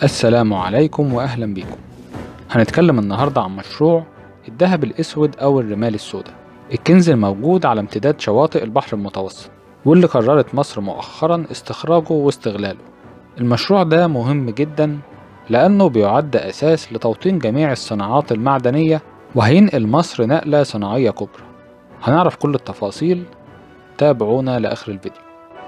السلام عليكم وأهلا بيكم هنتكلم النهاردة عن مشروع الذهب الأسود أو الرمال السوداء الكنز الموجود على امتداد شواطئ البحر المتوسط واللي قررت مصر مؤخرا استخراجه واستغلاله المشروع ده مهم جدا لأنه بيعد أساس لتوطين جميع الصناعات المعدنية وهينقل مصر نقلة صناعية كبرى هنعرف كل التفاصيل تابعونا لآخر الفيديو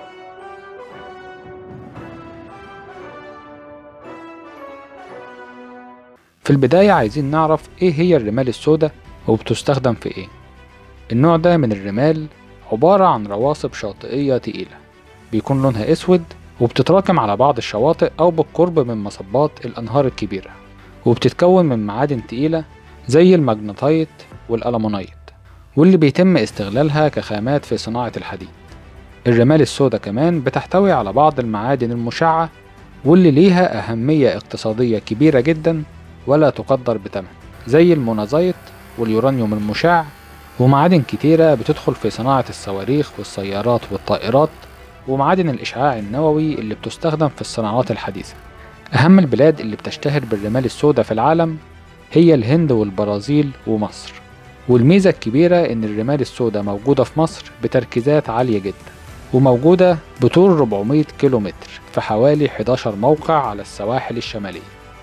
في البداية عايزين نعرف ايه هي الرمال السوداء وبتستخدم في ايه النوع ده من الرمال عبارة عن رواسب شاطئية تقيلة بيكون لونها اسود وبتتراكم على بعض الشواطئ او بالقرب من مصبات الانهار الكبيرة وبتتكون من معادن تقيلة زي المجنطيت والألمونيت واللي بيتم استغلالها كخامات في صناعة الحديد الرمال السوداء كمان بتحتوي على بعض المعادن المشعة واللي ليها أهمية اقتصادية كبيرة جدا ولا تقدر بثمن زي المونازيت واليورانيوم المشع ومعادن كتيرة بتدخل في صناعة الصواريخ والسيارات والطائرات ومعادن الإشعاع النووي اللي بتستخدم في الصناعات الحديثة أهم البلاد اللي بتشتهر بالرمال السوداء في العالم هي الهند والبرازيل ومصر والميزة الكبيرة إن الرمال السوداء موجودة في مصر بتركيزات عالية جدا وموجودة بطول 400 كيلومتر في حوالي 11 موقع على السواحل الشمالية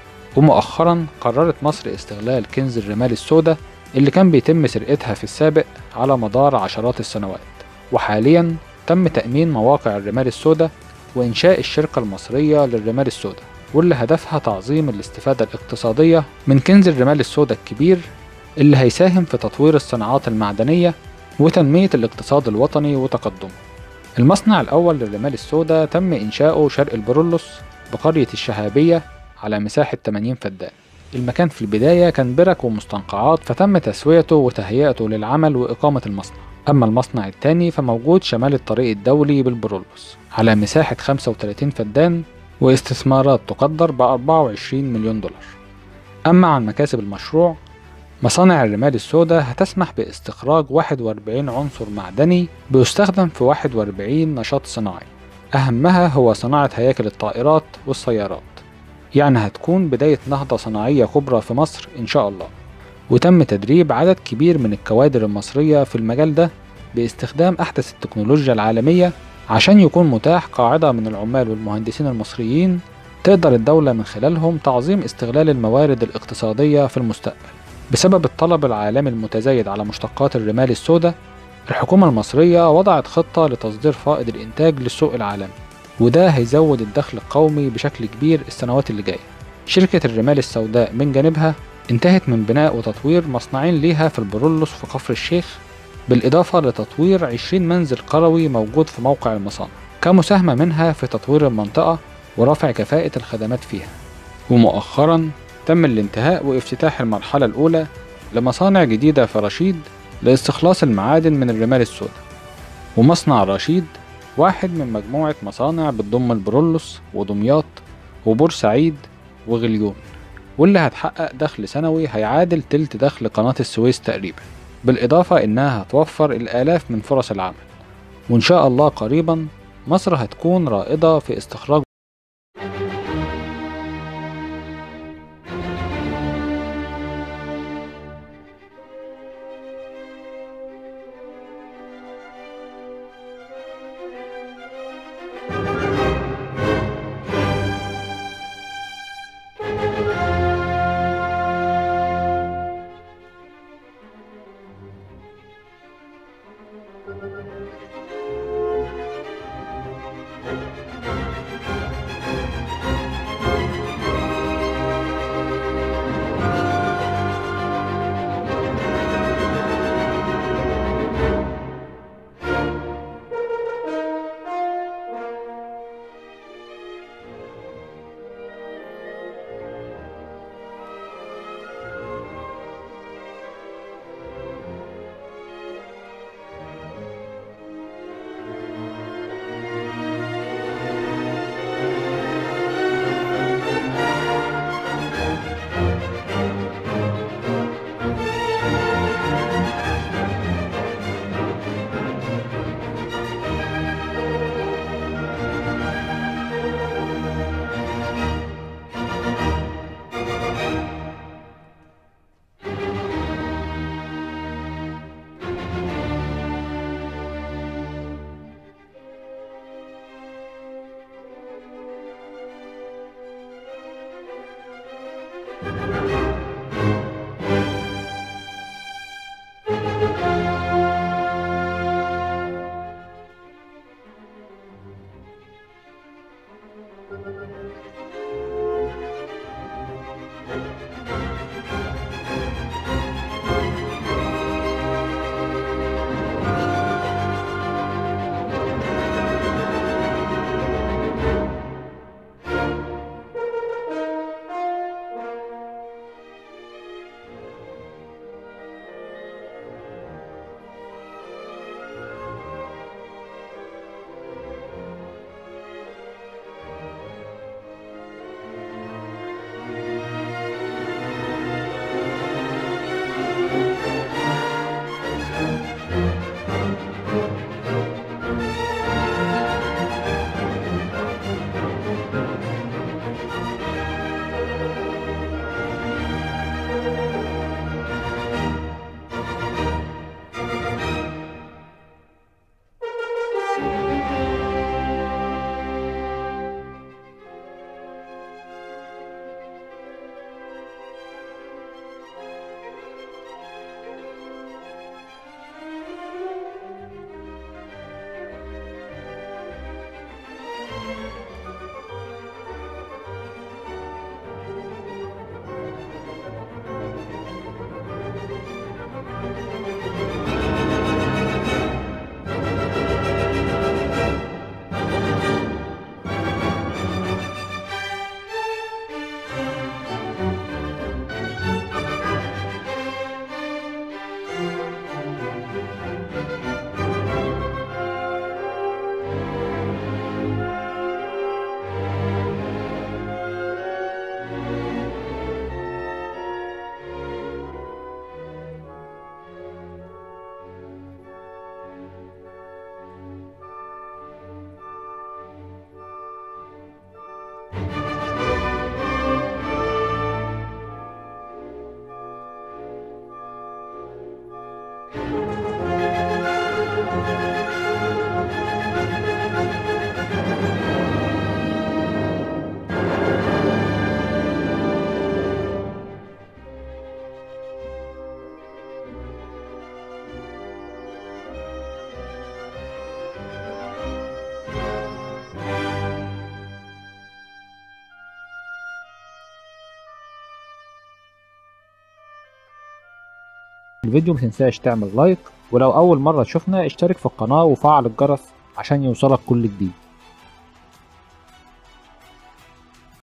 ومؤخرا قررت مصر استغلال كنز الرمال السوداء اللي كان بيتم سرقتها في السابق على مدار عشرات السنوات وحاليا تم تأمين مواقع الرمال السوداء وإنشاء الشركة المصرية للرمال السوداء واللي هدفها تعظيم الاستفادة الاقتصادية من كنز الرمال السوداء الكبير اللي هيساهم في تطوير الصناعات المعدنية وتنمية الاقتصاد الوطني وتقدمه المصنع الأول للرمال السوداء تم إنشاؤه شرق البرولوس بقرية الشهابية على مساحة 80 فدان المكان في البداية كان برك ومستنقعات فتم تسويته وتهيئته للعمل وإقامة المصنع أما المصنع الثاني فموجود شمال الطريق الدولي بالبرولوس على مساحة 35 فدان واستثمارات تقدر ب 24 مليون دولار أما عن مكاسب المشروع مصانع الرمال السوداء هتسمح باستخراج 41 عنصر معدني بيستخدم في 41 نشاط صناعي أهمها هو صناعة هياكل الطائرات والسيارات يعني هتكون بداية نهضة صناعية كبرى في مصر إن شاء الله وتم تدريب عدد كبير من الكوادر المصرية في المجال ده باستخدام أحدث التكنولوجيا العالمية عشان يكون متاح قاعدة من العمال والمهندسين المصريين تقدر الدولة من خلالهم تعظيم استغلال الموارد الاقتصادية في المستقبل بسبب الطلب العالمي المتزايد على مشتقات الرمال السوداء الحكومة المصرية وضعت خطة لتصدير فائض الإنتاج للسوق العالمي وده هيزود الدخل القومي بشكل كبير السنوات اللي جاية شركة الرمال السوداء من جانبها انتهت من بناء وتطوير مصنعين ليها في البرولوس في كفر الشيخ بالإضافة لتطوير 20 منزل قروي موجود في موقع المصانع كمساهمة منها في تطوير المنطقة ورفع كفاءة الخدمات فيها ومؤخرا تم الانتهاء وافتتاح المرحلة الأولى لمصانع جديدة في رشيد لاستخلاص المعادن من الرمال السوداء ومصنع رشيد واحد من مجموعة مصانع بتضم البرولوس ودمياط وبورسعيد وغليون واللي هتحقق دخل سنوي هيعادل تلت دخل قناة السويس تقريبا بالإضافة إنها هتوفر الآلاف من فرص العمل وإن شاء الله قريبا مصر هتكون رائدة في استخراج الفيديو متنساش تعمل لايك ولو أول مرة تشوفنا اشترك في القناة وفعل الجرس عشان يوصلك كل جديد